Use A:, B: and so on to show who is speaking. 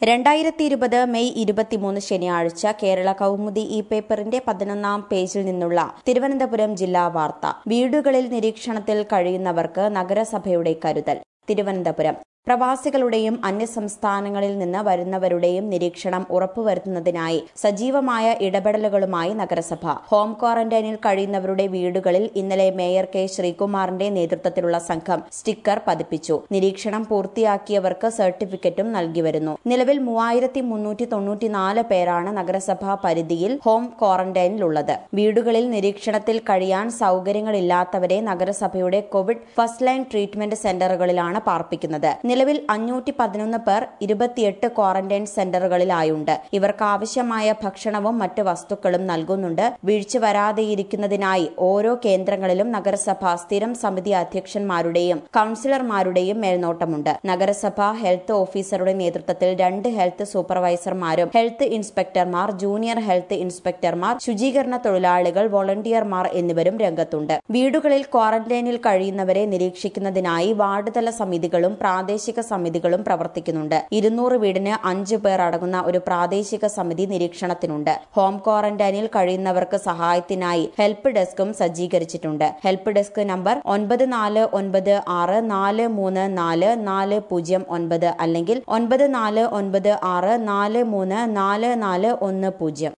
A: രണ്ടായിരത്തി ഇരുപത് മെയ് ഇരുപത്തിമൂന്ന് ശനിയാഴ്ച കേരള കൗമുദി ഈ പേപ്പറിന്റെ പതിനൊന്നാം പേജിൽ നിന്നുള്ള തിരുവനന്തപുരം ജില്ലാ വാർത്ത വീടുകളിൽ നിരീക്ഷണത്തിൽ കഴിയുന്നവർക്ക് നഗരസഭയുടെ കരുതൽ തിരുവനന്തപുരം പ്രവാസികളുടെയും അന്യസംസ്ഥാനങ്ങളിൽ നിന്ന് വരുന്നവരുടെയും നിരീക്ഷണം ഉറപ്പുവരുത്തുന്നതിനായി സജീവമായ ഇടപെടലുകളുമായി നഗരസഭ ഹോം ക്വാറന്റൈനിൽ കഴിയുന്നവരുടെ വീടുകളിൽ ഇന്നലെ മേയർ കെ ശ്രീകുമാറിന്റെ നേതൃത്വത്തിലുള്ള സംഘം സ്റ്റിക്കർ പതിപ്പിച്ചു നിരീക്ഷണം പൂർത്തിയാക്കിയവർക്ക് സർട്ടിഫിക്കറ്റും നൽകി വരുന്നു നിലവിൽ മൂവായിരത്തി മുന്നൂറ്റി തൊണ്ണൂറ്റിനാല് പേരാണ് നഗരസഭാ പരിധിയിൽ ഹോം ക്വാറന്റൈനിലുള്ളത് വീടുകളിൽ നിരീക്ഷണത്തിൽ കഴിയാൻ സൌകര്യങ്ങളില്ലാത്തവരെ നഗരസഭയുടെ കോവിഡ് ഫസ്റ്റ് ലൈൻ ട്രീറ്റ്മെന്റ് സെന്ററുകളിലാണ് പാർപ്പിക്കുന്നത് നിലവിൽ അഞ്ഞൂറ്റി പതിനൊന്ന് പേർ ഇരുപത്തിയെട്ട് ക്വാറന്റൈൻ സെന്ററുകളിലായുണ്ട് ഇവർക്ക് ആവശ്യമായ ഭക്ഷണവും മറ്റ് വസ്തുക്കളും നൽകുന്നുണ്ട് വീഴ്ച വരാതെയിരിക്കുന്നതിനായി ഓരോ കേന്ദ്രങ്ങളിലും നഗരസഭ സ്ഥിരം സമിതി അധ്യക്ഷന്മാരുടെയും കൌൺസിലർമാരുടെയും മേൽനോട്ടമുണ്ട് നഗരസഭ ഹെൽത്ത് ഓഫീസറുടെ നേതൃത്വത്തിൽ രണ്ട് ഹെൽത്ത് സൂപ്പർവൈസർമാരും ഹെൽത്ത് ഇൻസ്പെക്ടർമാർ ജൂനിയർ ഹെൽത്ത് ഇൻസ്പെക്ടർമാർ ശുചീകരണ തൊഴിലാളികൾ വോളണ്ടിയർമാർ എന്നിവരും രംഗത്തുണ്ട് വീടുകളിൽ ക്വാറന്റൈനിൽ കഴിയുന്നവരെ നിരീക്ഷിക്കുന്നതിനായി വാർഡ് തല സമിതികളും പ്രാദേശിക സമിതികളും പ്രവർത്തിക്കുന്നുണ്ട് ഇരുന്നൂറ് വീടിന് അഞ്ചു പേർ അടങ്ങുന്ന ഒരു പ്രാദേശിക സമിതി നിരീക്ഷണത്തിനുണ്ട് ഹോം ക്വാറന്റൈനിൽ കഴിയുന്നവർക്ക് സഹായത്തിനായി ഹെൽപ്പ് ഡെസ്കും സജ്ജീകരിച്ചിട്ടുണ്ട് ഹെൽപ്പ് ഡെസ്ക് നമ്പർ ഒൻപത് നാല് ഒൻപത് ആറ് നാല് മൂന്ന് നാല് നാല് പൂജ്യം ഒൻപത് അല്ലെങ്കിൽ ഒൻപത് നാല് ഒൻപത് ആറ് നാല് മൂന്ന് നാല് നാല് ഒന്ന് പൂജ്യം